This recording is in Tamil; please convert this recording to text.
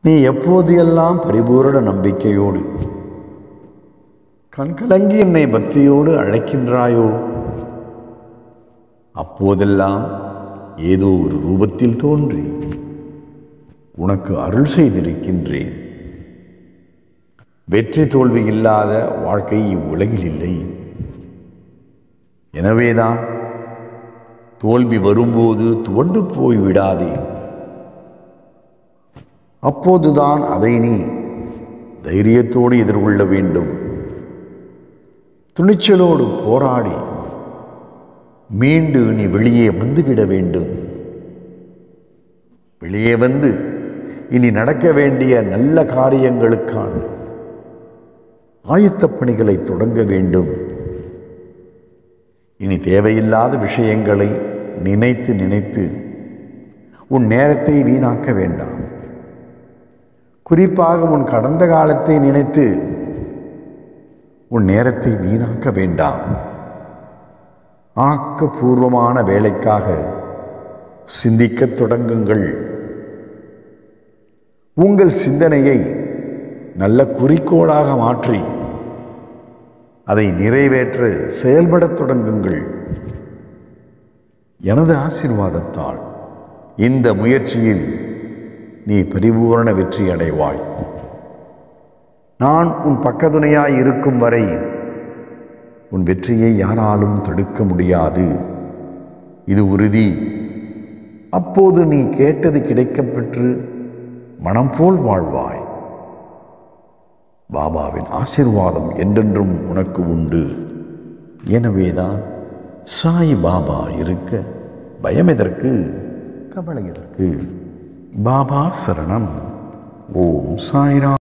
நீ எப்போது எல்லாம் பரிபூரண நம்பிக்கையோடு கண்கலங்கி என்னை பக்தியோடு அழைக்கின்றாயோ அப்போதெல்லாம் ஏதோ ஒரு ரூபத்தில் தோன்றி உனக்கு அருள் செய்திருக்கின்றேன் வெற்றி தோல்வி இல்லாத வாழ்க்கை இவ்வுலகில் இல்லை எனவேதான் தோல்வி வரும்போது துவண்டு போய் விடாதே அப்போதுதான் அதை நீ தைரியத்தோடு எதிர்கொள்ள வேண்டும் துணிச்சலோடு போராடி மீண்டு நீ வெளியே வந்துவிட வேண்டும் வெளியே வந்து இனி நடக்க வேண்டிய நல்ல காரியங்களுக்கான ஆயத்தப் பணிகளை தொடங்க வேண்டும் இனி தேவையில்லாத விஷயங்களை நினைத்து நினைத்து உன் நேரத்தை வீணாக்க வேண்டாம் குறிப்பாக உன் கடந்த காலத்தை நினைத்து உன் நேரத்தை வீணாக்க வேண்டாம் ஆக்கப்பூர்வமான வேலைக்காக சிந்திக்கத் தொடங்குங்கள் உங்கள் சிந்தனையை நல்ல குறிக்கோளாக மாற்றி அதை நிறைவேற்ற செயல்படத் தொடங்குங்கள் எனது ஆசீர்வாதத்தால் இந்த முயற்சியில் நீ பரிபூரண வெற்றி அடைவாய் நான் உன் பக்கதுணையாய் இருக்கும் வரை உன் வெற்றியை யாராலும் தடுக்க முடியாது இது உறுதி அப்போது நீ கேட்டது கிடைக்கப் பெற்று மனம் போல் வாழ்வாய் பாபாவின் ஆசீர்வாதம் என்றென்றும் உனக்கு உண்டு எனவேதான் சாய் பாபா இருக்க பயம் எதற்கு கவலை எதற்கு பாபா சரணம் ஓம் சாய்ராம்